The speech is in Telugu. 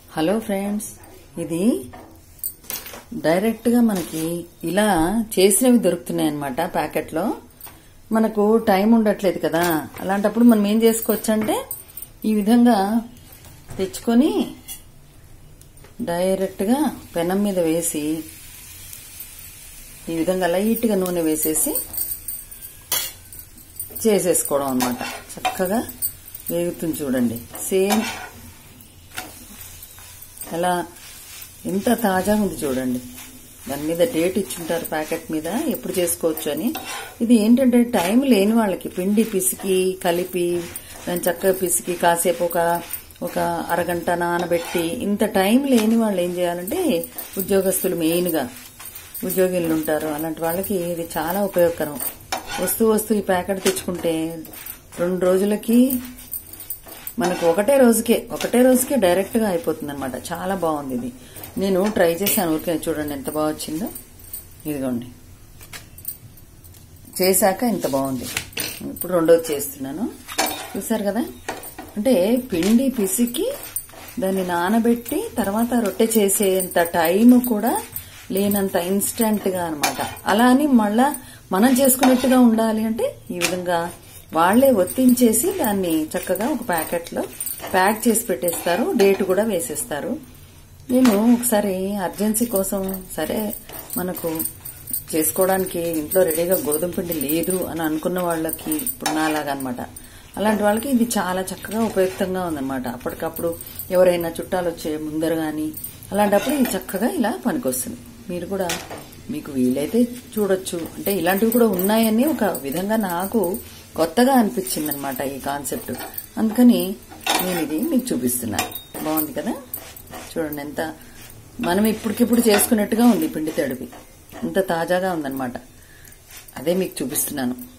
హలో ఫ్రెండ్స్ ఇది డైరెక్ట్గా మనకి ఇలా చేసినవి దొరుకుతున్నాయి అనమాట ప్యాకెట్లో మనకు టైం ఉండట్లేదు కదా అలాంటప్పుడు మనం ఏం చేసుకోవచ్చు అంటే ఈ విధంగా తెచ్చుకొని డైరెక్ట్గా పెనం మీద వేసి ఈ విధంగా లైట్గా నూనె వేసేసి చేసేసుకోవడం అనమాట చక్కగా వేగుతుంది చూడండి సేమ్ ఎలా ఎంత తాజాగా ఉంది చూడండి దాని మీద డేట్ ఇచ్చుంటారు ప్యాకెట్ మీద ఎప్పుడు చేసుకోవచ్చు అని ఇది ఏంటంటే టైం లేని వాళ్ళకి పిండి పిసికి కలిపి దాన్ని చక్కగా పిసికి కాసేపు ఒక ఒక అరగంట నానబెట్టి ఇంత టైం లేని వాళ్ళు ఏం చేయాలంటే ఉద్యోగస్తులు మెయిన్గా ఉద్యోగులు ఉంటారు అలాంటి వాళ్ళకి ఇది చాలా ఉపయోగకరం వస్తూ వస్తూ ఈ ప్యాకెట్ తెచ్చుకుంటే రెండు రోజులకి మనకు ఒకటే రోజుకే ఒకటే రోజుకే డైరెక్ట్ గా అయిపోతుంది అనమాట చాలా బాగుంది ఇది నేను ట్రై చేశాను ఊరికే చూడండి ఎంత బాగా వచ్చిందో ఇదిగోండి చేశాక ఇంత బాగుంది ఇప్పుడు రెండోది చేస్తున్నాను చూసారు కదా అంటే పిండి పిసికి దాన్ని నానబెట్టి తర్వాత రొట్టె చేసేంత టైం కూడా లేనంత ఇన్స్టెంట్ గా అనమాట అలా అని మళ్ళా మనం చేసుకున్నట్టుగా ఉండాలి అంటే ఈ విధంగా వాళ్లే ఒత్తించేసి దాన్ని చక్కగా ఒక ప్యాకెట్ లో ప్యాక్ చేసి పెట్టేస్తారు డేట్ కూడా వేసేస్తారు నేను ఒకసారి అర్జెన్సీ కోసం సరే మనకు చేసుకోవడానికి ఇంట్లో రెడీగా గోధుమ పిండి లేదు అని అనుకున్న వాళ్ళకి ఇప్పుడు నాలాగా అనమాట అలాంటి వాళ్ళకి ఇది చాలా చక్కగా ఉపయుక్తంగా ఉందన్నమాట అప్పటికప్పుడు ఎవరైనా చుట్టాలు వచ్చే ముందర గాని అలాంటప్పుడు ఇది చక్కగా ఇలా పనికొస్తుంది మీరు కూడా మీకు వీలైతే చూడొచ్చు అంటే ఇలాంటివి కూడా ఉన్నాయని ఒక విధంగా నాకు కొత్తగా అనిపించింది అనమాట ఈ కాన్సెప్ట్ అందుకని నేను ఇది మీకు చూపిస్తున్నాను బాగుంది కదా చూడండి ఎంత మనం ఇప్పటికిప్పుడు చేసుకున్నట్టుగా ఉంది పిండి తడిపి ఎంత తాజాగా ఉందన్నమాట అదే మీకు చూపిస్తున్నాను